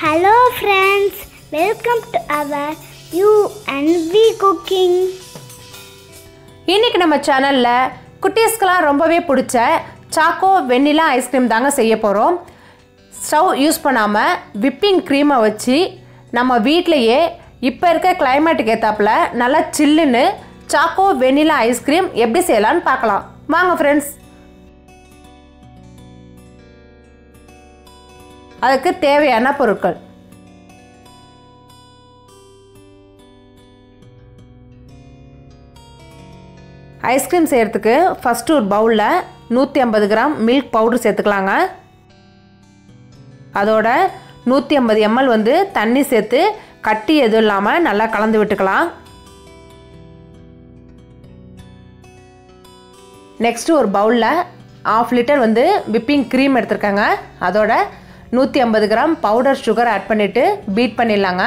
Hello friends, welcome to our You and We Cooking. இன்னைக்கு நம்ம சேனலில் குட்டீஸ்க்கெலாம் ரொம்பவே பிடிச்ச சாக்கோ வெண்ணிலா ஐஸ்கிரீம் தாங்க செய்ய போகிறோம் ஸ்டவ் யூஸ் பண்ணாமல் விப்பிங் க்ரீமை வச்சு நம்ம வீட்டிலையே இப்போ இருக்க கிளைமேட்டுக்கு ஏற்றாப்புல நல்லா சில்லுன்னு சாக்கோ வெண்ணிலா ஐஸ்கிரீம் எப்படி செய்யலான்னு பார்க்கலாம் வாங்க ஃப்ரெண்ட்ஸ் அதுக்கு தேவையான பொருட்கள் ஐஸ்கிரீம் செய்கிறதுக்கு ஃபஸ்ட்டு ஒரு பவுலில் நூற்றி ஐம்பது கிராம் மில்க் பவுடர் சேர்த்துக்கலாங்க அதோட நூற்றி ஐம்பது எம்எல் வந்து தண்ணி சேர்த்து கட்டி எதுவும் இல்லாமல் நல்லா கலந்து விட்டுக்கலாம் நெக்ஸ்ட்டு ஒரு பவுலில் ஆஃப் லிட்டர் வந்து விப்பிங் க்ரீம் எடுத்துருக்கேங்க அதோட நூற்றி ஐம்பது கிராம் பவுடர் சுகர் ஆட் பண்ணிவிட்டு பீட் பண்ணிடலாங்க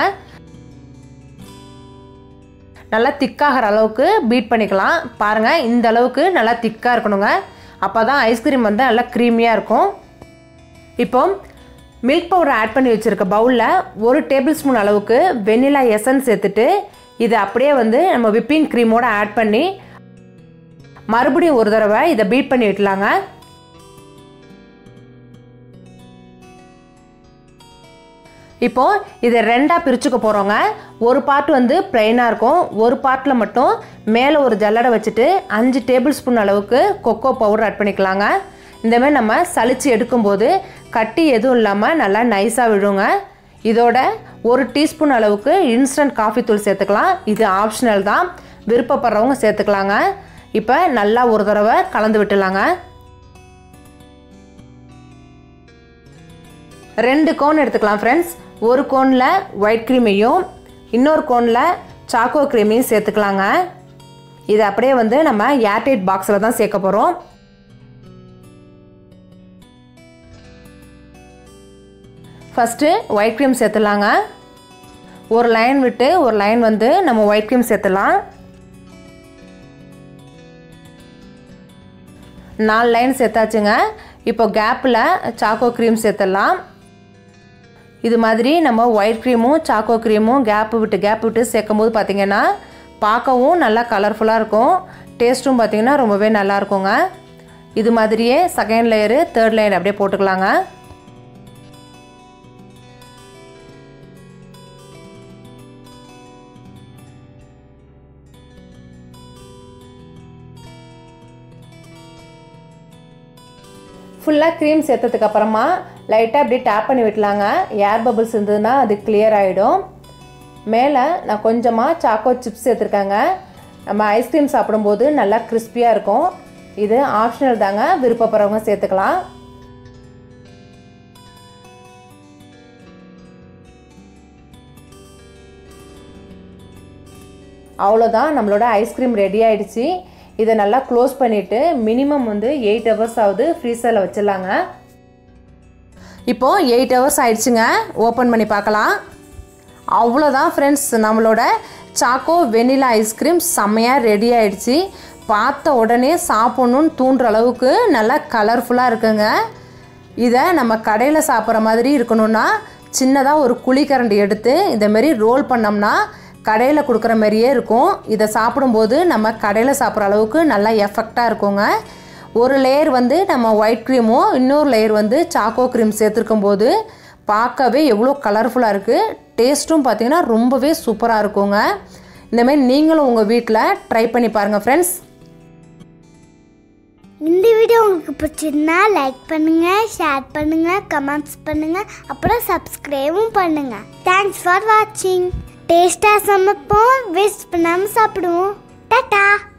நல்லா திக்காகிற அளவுக்கு பீட் பண்ணிக்கலாம் பாருங்கள் இந்த அளவுக்கு நல்லா திக்காக இருக்கணுங்க அப்போ தான் ஐஸ்கிரீம் வந்து நல்லா க்ரீமியாக இருக்கும் இப்போ மில்க் பவுடர் ஆட் பண்ணி வச்சுருக்க பவுலில் ஒரு டேபிள் ஸ்பூன் அளவுக்கு வெண்ணிலா எசன்ஸ் சேர்த்துட்டு இதை அப்படியே வந்து நம்ம விப்பிங் க்ரீமோடு ஆட் பண்ணி மறுபடியும் ஒரு தடவை இதை பீட் பண்ணி விட்டலாங்க இப்போ இதை ரெண்டாக பிரிச்சுக்க போகிறோங்க ஒரு பார்ட் வந்து பிளெயினாக இருக்கும் ஒரு பார்ட்டில் மட்டும் மேலே ஒரு ஜல்லடை வச்சுட்டு அஞ்சு டேபிள் ஸ்பூன் அளவுக்கு கொக்கோ பவுடர் ஆட் பண்ணிக்கலாங்க இந்தமாதிரி நம்ம சளிச்சு எடுக்கும்போது கட்டி எதுவும் இல்லாமல் நல்லா நைஸாக விழுங்க இதோட ஒரு டீஸ்பூன் அளவுக்கு இன்ஸ்டன்ட் காஃபி தூள் சேர்த்துக்கலாம் இது ஆப்ஷனல் தான் விருப்பப்படுறவங்க சேர்த்துக்கலாங்க இப்போ நல்லா ஒரு தடவை கலந்து விட்டுலாங்க ரெண்டு கோன் எடுத்துக்கலாம் ஃப்ரெண்ட்ஸ் ஒரு கோனில் ஒயிட் க்ரீமையும் இன்னொரு கோனில் சாக்கோ க்ரீமையும் சேர்த்துக்கலாங்க இது அப்படியே வந்து நம்ம ஏர்டைட் பாக்ஸில் தான் சேர்க்க போகிறோம் ஃபஸ்ட்டு ஒயிட் க்ரீம் சேர்த்துலாங்க ஒரு லைன் விட்டு ஒரு லைன் வந்து நம்ம ஒயிட் க்ரீம் சேர்த்துலாம் நாலு லைன் சேர்த்தாச்சுங்க இப்போ கேப்பில் சாக்கோ க்ரீம் சேர்த்துடலாம் இது மாதிரி நம்ம ஒயிட் க்ரீமும் சாக்கோ க்ரீமும் கேப்பு விட்டு கேப் விட்டு சேர்க்கும் போது பார்த்திங்கன்னா பார்க்கவும் நல்லா கலர்ஃபுல்லாக இருக்கும் டேஸ்ட்டும் பார்த்திங்கன்னா ரொம்பவே நல்லா இருக்குங்க இது மாதிரியே செகண்ட் லேயரு தேர்ட் லேயர் அப்படியே போட்டுக்கலாங்க ஃபுல்லாக க்ரீம் சேர்த்ததுக்கு அப்புறமா லைட்டாக அப்படி டேப் பண்ணி விட்டலாங்க ஏர் பபிள்ஸ் இருந்ததுன்னா அது கிளியர் ஆகிடும் மேலே நான் கொஞ்சமாக சாக்கோ சிப்ஸ் சேர்த்துருக்கேங்க நம்ம ஐஸ்கிரீம் சாப்பிடும்போது நல்லா கிறிஸ்பியாக இருக்கும் இது ஆப்ஷனல் தாங்க விருப்பப்படுறவங்க சேர்த்துக்கலாம் அவ்வளோதான் நம்மளோட ஐஸ்கிரீம் ரெடி ஆயிடுச்சு இதை நல்லா க்ளோஸ் பண்ணிவிட்டு மினிமம் வந்து எயிட் ஹவர்ஸ் ஆகுது ஃப்ரீசரில் வச்சிடலாங்க இப்போது எயிட் ஹவர்ஸ் ஆயிடுச்சுங்க ஓப்பன் பண்ணி பார்க்கலாம் அவ்வளோதான் ஃப்ரெண்ட்ஸ் நம்மளோட சாக்கோ வெனிலா ஐஸ்கிரீம் செம்மையாக ரெடி ஆயிடுச்சு பார்த்த உடனே சாப்பிட்ணுன்னு தூண்டுற அளவுக்கு நல்லா கலர்ஃபுல்லாக இருக்குங்க இதை நம்ம கடையில் சாப்பிட்ற மாதிரி இருக்கணும்னா சின்னதாக ஒரு குழிக்கரண்டி எடுத்து இந்தமாரி ரோல் பண்ணோம்னா கடையில் கொடுக்குற மாதிரியே இருக்கும் இதை சாப்பிடும்போது நம்ம கடையில் சாப்பிட்ற அளவுக்கு நல்லா எஃபெக்டாக இருக்குங்க ஒரு லேயர் வந்து நம்ம ஒயிட் க்ரீமும் இன்னொரு லேயர் வந்து சாக்கோ க்ரீம் சேர்த்துருக்கும் போது பார்க்கவே எவ்வளோ கலர்ஃபுல்லாக இருக்குது டேஸ்ட்டும் பார்த்திங்கன்னா ரொம்பவே சூப்பராக இருக்குங்க இந்தமாரி நீங்களும் உங்கள் வீட்டில் ட்ரை பண்ணி பாருங்கள் ஃப்ரெண்ட்ஸ் இந்த வீடியோ உங்களுக்கு பிடிச்சிருந்தா லைக் பண்ணுங்க ஷேர் பண்ணுங்க கமெண்ட்ஸ் பண்ணுங்க அப்புறம் சப்ஸ்கிரைபும் பண்ணுங்க தேங்க்ஸ் ஃபார் வாட்சிங் டேஸ்டாக சமைப்போம் வேஸ்ட் பண்ணாமல் சாப்பிடுவோம் டாட்டா